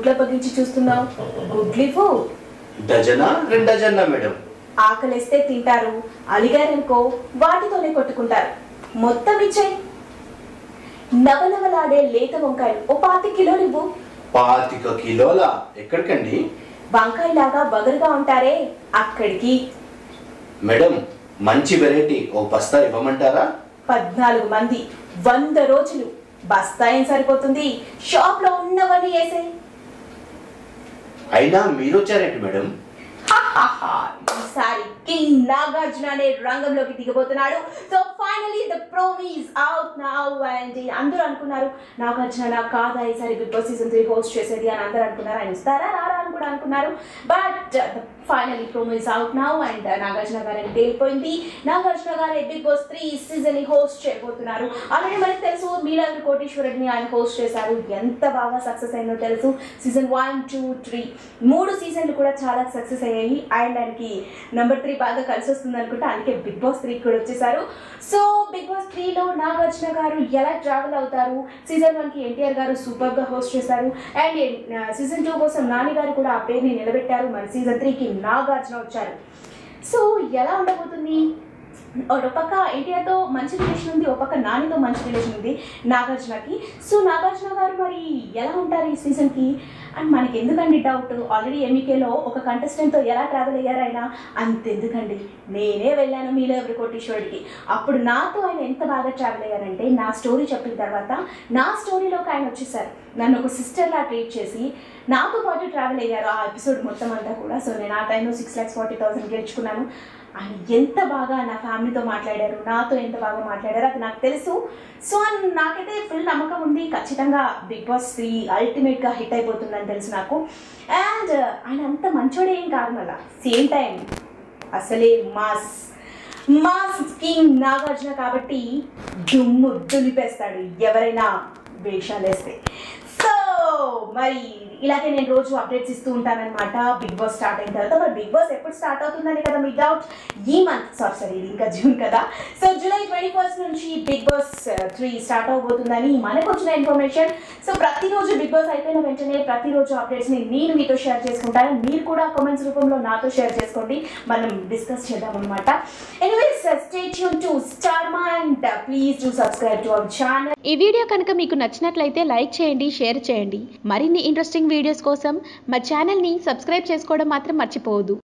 గుడ్ల పగిలించి చూస్తున్నావు గుడ్లివ్వు డజనా రెండు డజన్నా మేడం ఆకలిస్తే తింటారు అలిగారనుకో వాటితోనే కొట్టుకుంటారు మొత్తం ఇచ్చేయి నవనవలాడే లేత వంకాయలు ఓ పాతి కిలోలు ఇవ్వు పాతిక కిలోల ఎక్కడికండి వంకాయలాగా బగరుగా ఉంటారే అక్కడికి మేడం మంచి వెరైటీ ఓ బస్తా ఇవ్వమంటారా పద్నాలుగు మంది వంద రోజులు బస్తాయం సరిపోతుంది షాప్ లో ఉన్నవన్నీ వేసే అయినా మీరు వచ్చారేంటి మేడం ఈసారి కింగ్ నాగార్జున అనే రంగంలోకి దిగబోతున్నాడు so finally the promos out now and అందరూ అనుకున్నారు నాగార్జున కాదా ఈసారి Bigg Boss season three host చేసేది అని అందరూ అనుకున్నారు ఆయన ఇస్తారా రారా అని కూడా అనుకున్నారు but finally promos out now and Nagarjuna garu అని తేలిపోయింది Nagarjuna garu Bigg Boss three season ని హోస్ట్ చేయబోతున్నారు ఆల్రెడీ మనకి తెలుసు మీలాంటి కోటేశ్వరుడిని ఆయన హోస్ట్ చేశారు ఎంత బాగా సక్సెస్ అయిందో తెలుసు సీజన్ వన్ టూ త్రీ మూడు సీజన్లు కూడా చాలా సక్సెస్ అయ్యాయి అండ్ ఆయనకి నెంబర్ త్రీ బాగా కలిసి వస్తుంది అనుకుంటే అందుకే బిగ్ బాస్ త్రీ కూడా వచ్చేసారు సో బిగ్ బాస్ త్రీలో నాగార్జున గారు ఎలా ట్రావెల్ అవుతారు సీజన్ వన్కి ఎన్టీఆర్ గారు సూపర్గా హోస్ట్ చేశారు అండ్ సీజన్ టూ కోసం నాని గారు కూడా ఆ పేరుని నిలబెట్టారు మరి సీజన్ త్రీకి నాగార్జున వచ్చారు సో ఎలా ఉండబోతుంది ఒక పక్క ఎన్టీఆర్తో మంచి రిలేషన్ ఉంది ఒక పక్క నానితో మంచి రిలేషన్ ఉంది నాగార్జునకి సో నాగార్జున గారు మరి ఎలా ఉంటారు ఈ సీజన్కి అండ్ మనకి ఎందుకండి డౌట్ ఆల్రెడీ ఎంఈకేలో ఒక కంటెస్టెంట్తో ఎలా ట్రావెల్ అయ్యారు ఆయన అంతెందుకండి నేనే వెళ్ళాను మీలో ఎవరి కోటీశ్వరుడికి అప్పుడు నాతో ఆయన ఎంత బాగా ట్రావెల్ అయ్యారంటే నా స్టోరీ చెప్పిన తర్వాత నా స్టోరీలోకి ఆయన వచ్చేసారు నన్ను ఒక సిస్టర్లా ట్రీట్ చేసి నాతో పాటు ట్రావెల్ అయ్యారు ఆ ఎపిసోడ్ మొత్తం అంతా కూడా సో నేను ఆ టైంలో సిక్స్ ల్యాక్స్ ఫార్టీ థౌసండ్ గెలుచుకున్నాను ఆయన ఎంత బాగా నా ఫ్యామిలీతో మాట్లాడారు నాతో ఎంత బాగా మాట్లాడారు అది నాకు తెలుసు సో అన్- నాకైతే ఫుల్ నమ్మకం ఉంది ఖచ్చితంగా బిగ్ బాస్ త్రీ అల్టిమేట్గా హిట్ అయిపోతుందని తెలుసు నాకు అండ్ ఆయన అంత మంచోడే ఏం కాదు మళ్ళా సేమ్ టైం అసలే మాస్ మాస్ కింగ్ నాగార్జున కాబట్టి దుమ్ము దులిపేస్తాడు ఎవరైనా వేషాలు వేస్తే సో మరి ఇలాగే నేను రోజు అప్డేట్స్ ఇస్తూ ఉంటానన్నమాట బిగ్ బాస్ స్టార్ట్ అయిన తర్వాత మరి బిగ్ బాస్ ఎప్పుడు స్టార్ట్ అవుతుందని కదా మీ డౌట్ ఈ మంత్ సారీ సారీ ఇది ఇంకా జూన్ కదా సో జూలై ట్వంటీ ఫస్ట్ నుంచి బిగ్ బాస్ త్రీ స్టార్ట్ అవబోతుందని మనకు వచ్చిన ఇన్ఫర్మేషన్ సో ప్రతిరోజు బిగ్ బాస్ అయిపోయిన వెంటనే ప్రతిరోజు అప్డేట్స్ని నేను మీతో షేర్ చేసుకుంటాను మీరు కూడా కామెంట్స్ రూపంలో నాతో షేర్ చేసుకోండి మనం డిస్కస్ చేద్దాం అనమాట anyways stay tune to star mind please to subscribe to our channel ఈ వీడియో కనుక మీకు నచ్చినట్లయితే లైక్ చేయండి షేర్ చేయండి మరిన్ని ఇంట్రెస్టింగ్ వీడియోస్ కోసం మా ఛానల్ని సబ్స్క్రైబ్ చేసుకోవడం మాత్రం మర్చిపోవద్దు